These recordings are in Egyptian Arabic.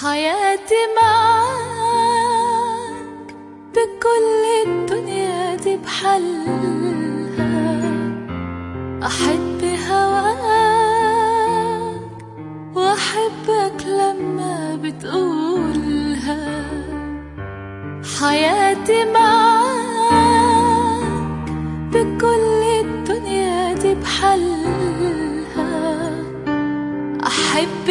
حياتي معاك بكل الدنيا دي بحلها أحب هواك وأحبك لما بتقولها حياتي معاك بكل الدنيا دي بحلها أحب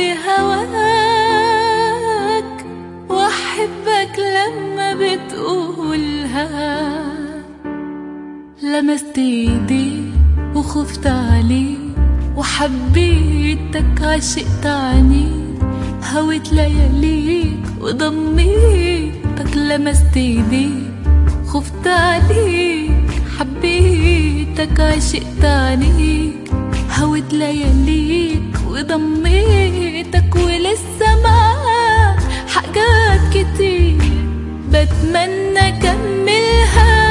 هواك وأحبك لما بتقولها لمست ايدي وخفت عليك وحبيتك عشقت عنيك هويت لياليك وضميتك لمست ايديك خفت عليك حبيتك عشقت عنيك هويت لياليك وضميتك ولسه معاك حاجات كتير بتمنى اكملها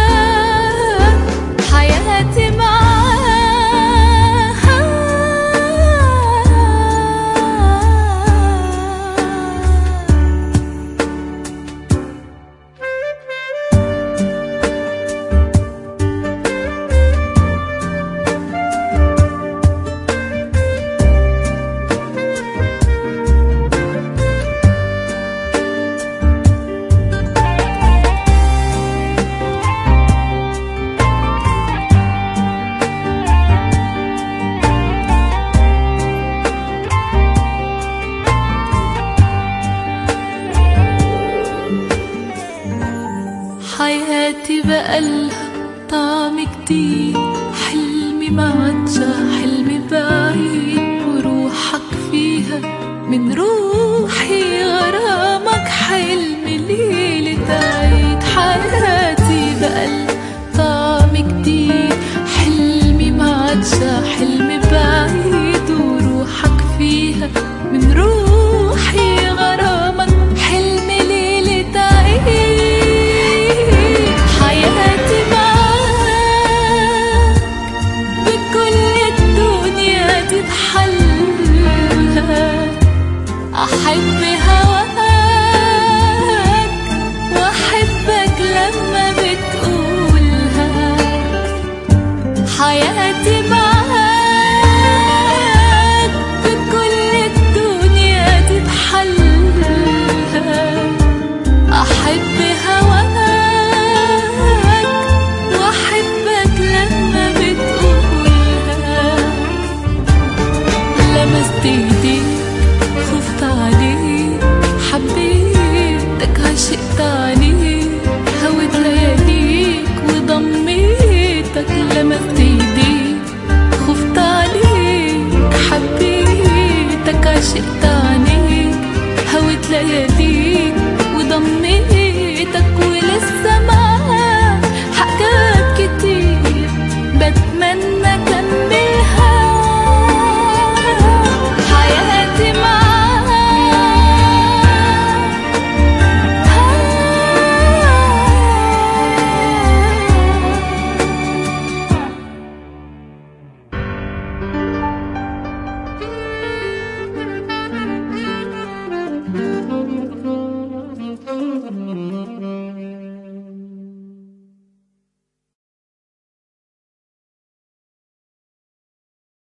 حياتي معاك حياتي بقالها طعم جديد حلمي ما عادش حلم بعيد وروحك فيها من روحي